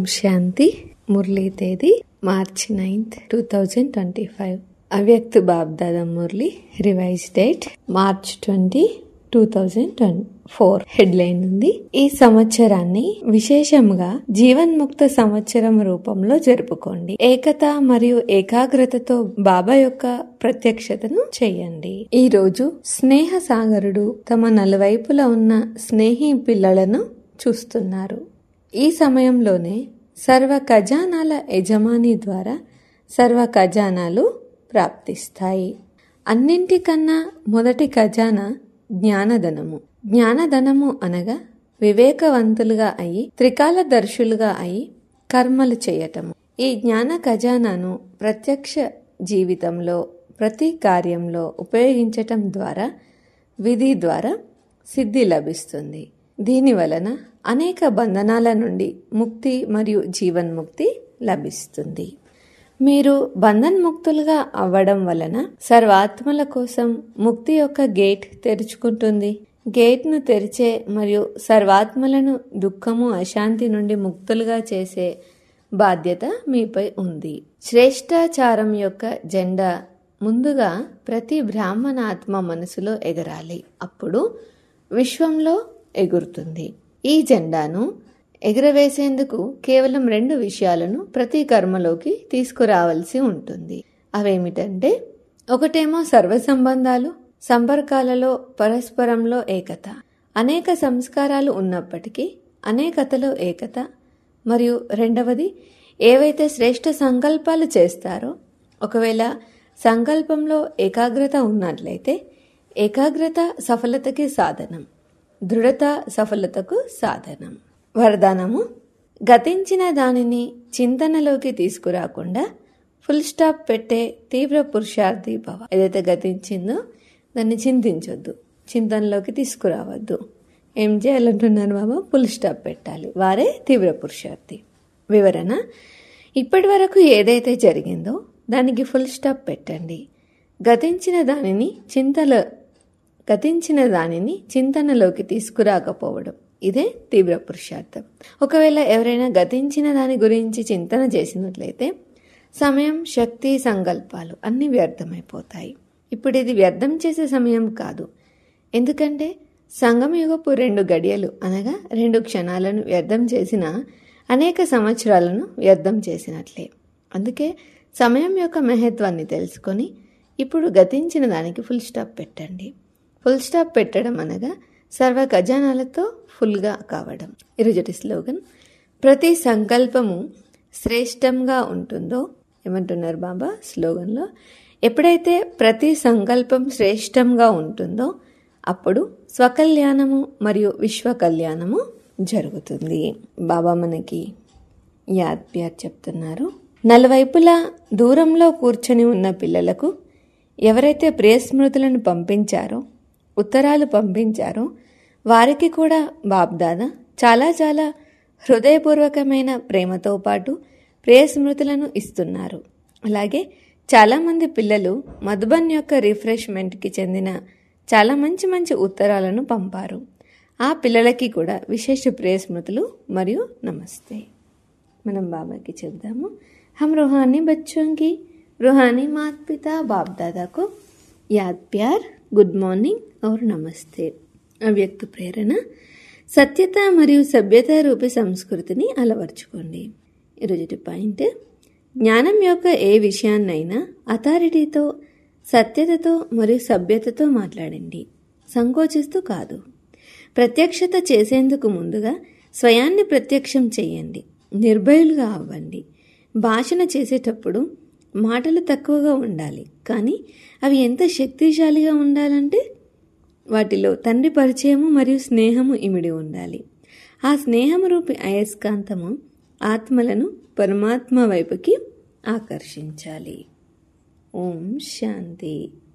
శాంతి మురళీ తేదీ మార్చి ninth two thousand twenty five Avyakt BapDada Murli revise date March twenty two thousand four headline ఉంది ఈ సంవత్సరాన్ని విశేషంగా జీవన్ముక్త సంవత్సరం రూపంలో జరుపుకోండి ఏకత మరియు ఏకాగ్రతతో బాబా యొక్క ప్రత్యక్షతను చేయండి ఈ రోజు స్నేహ సాగరుడు తమ నలువైపులా ఉన్న స్నేహి పిల్లలను చూస్తున్నారు ఈ సమయంలోనే సర్వ ఖజానాల యజమాని ద్వారా సర్వ ఖజానాలు ప్రాప్తిస్తాయి అన్నింటికన్నా మొదటి ఖజానా జ్ఞానధనము జ్ఞానధనము అనగా వివేకవంతులుగా అయి త్రికాల దర్శులుగా అయి కర్మలు చేయటము ఈ జ్ఞాన ఖజానాను ప్రత్యక్ష జీవితంలో ప్రతి కార్యంలో ఉపయోగించటం ద్వారా విధి ద్వారా సిద్ధి లభిస్తుంది దీని వలన అనేక బంధనాల నుండి ముక్తి మరియు జీవన్ముక్తి లభిస్తుంది మీరు బంధన్ముక్తులుగా అవ్వడం వలన సర్వాత్మల కోసం ముక్తి యొక్క గేట్ తెరుచుకుంటుంది గేట్ను తెరిచే మరియు సర్వాత్మలను దుఃఖము అశాంతి నుండి ముక్తులుగా చేసే బాధ్యత మీపై ఉంది శ్రేష్టాచారం యొక్క జెండా ముందుగా ప్రతి బ్రాహ్మణ ఆత్మ మనసులో ఎగరాలి అప్పుడు విశ్వంలో ఎగురుతుంది ఈ జెండాను ఎగురవేసేందుకు కేవలం రెండు విషయాలను ప్రతి కర్మలోకి తీసుకురావాల్సి ఉంటుంది అవేమిటంటే ఒకటేమో సర్వ సంబంధాలు సంపర్కాలలో పరస్పరంలో ఏకత అనేక సంస్కారాలు ఉన్నప్పటికీ అనేకతలో ఏకత మరియు రెండవది ఏవైతే శ్రేష్ఠ సంకల్పాలు చేస్తారో ఒకవేళ సంకల్పంలో ఏకాగ్రత ఉన్నట్లయితే ఏకాగ్రత సఫలతకి సాధనం దృఢత సఫలతకు సాధనం వరదానము గతించిన దానిని చింతనలోకి తీసుకురాకుండా ఫుల్ స్టాప్ పెట్టే తీవ్ర పురుషార్థి భవ ఏదైతే గతించిందో దాన్ని చింతించొద్దు చింతనలోకి తీసుకురావద్దు ఏం చేయాలంటున్నారు బాబా ఫుల్ స్టాప్ పెట్టాలి వారే తీవ్ర పురుషార్థి వివరణ ఇప్పటి వరకు ఏదైతే జరిగిందో దానికి ఫుల్ స్టాప్ పెట్టండి గతించిన దానిని చింతల గతించిన దానిని చింతనలోకి తీసుకురాకపోవడం ఇదే తీవ్ర పురుషార్థం ఒకవేళ ఎవరైనా గతించిన దాని గురించి చింతన చేసినట్లయితే సమయం శక్తి సంకల్పాలు అన్నీ వ్యర్థమైపోతాయి ఇప్పుడు ఇది వ్యర్థం చేసే సమయం కాదు ఎందుకంటే సంగమయుగపు రెండు గడియలు అనగా రెండు క్షణాలను వ్యర్థం చేసిన అనేక సంవత్సరాలను వ్యర్థం చేసినట్లే అందుకే సమయం యొక్క మహత్వాన్ని తెలుసుకొని ఇప్పుడు గతించిన దానికి ఫుల్ స్టాప్ పెట్టండి ఫుల్ స్టాప్ పెట్టడం అనగా సర్వ ఖజానాలతో ఫుల్గా కావడం ఈరోజుటి స్లోగన్ ప్రతి సంకల్పము శ్రేష్టంగా ఉంటుందో ఏమంటున్నారు బాబా స్లోగన్లో ఎప్పుడైతే ప్రతి సంకల్పం శ్రేష్టంగా ఉంటుందో అప్పుడు స్వకల్యాణము మరియు విశ్వ కళ్యాణము జరుగుతుంది బాబా మనకి యాద్ ప్యార్ చెప్తున్నారు నలువైపులా దూరంలో కూర్చొని ఉన్న పిల్లలకు ఎవరైతే ప్రియస్మృతులను పంపించారో ఉత్తరాలు పంపించారో వారికి కూడా బాబ్దాదా చాలా చాలా హృదయపూర్వకమైన ప్రేమతో పాటు ప్రియస్మృతులను ఇస్తున్నారు అలాగే చాలామంది పిల్లలు మధుబన్ యొక్క రిఫ్రెష్మెంట్కి చెందిన చాలా మంచి మంచి ఉత్తరాలను పంపారు ఆ పిల్లలకి కూడా విశేష ప్రియస్మృతులు మరియు నమస్తే మనం బాబాకి చెప్దాము హమ్ రుహానీ బచ్చోं की रूहानी माता पिता बाप दादा को याद प्यार గుడ్ మార్నింగ్ और నమస్తే అవ్యక్త ప్రేరణ సత్యత మరియు సభ్యత రూపి సంస్కృతిని అలవర్చుకోండి ఈరోజు పాయింట్ జ్ఞానం యొక్క ఏ విషయాన్నైనా అథారిటీతో సత్యతతో మరియు సభ్యతతో మాట్లాడండి సంకోచిస్తూ కాదు ప్రత్యక్షత చేసేందుకు ముందుగా స్వయాన్ని ప్రత్యక్షం చేయండి నిర్భయులుగా అవ్వండి భాషణ చేసేటప్పుడు మాటలు తక్కువగా ఉండాలి కానీ అవి ఎంత శక్తిశాలిగా ఉండాలంటే వాటిలో తండ్రి పరిచయము మరియు స్నేహము ఇమిడి ఉండాలి ఆ స్నేహము రూపి అయస్కాంతము ఆత్మలను పరమాత్మ వైపుకి ఆకర్షించాలి ఓం శాంతి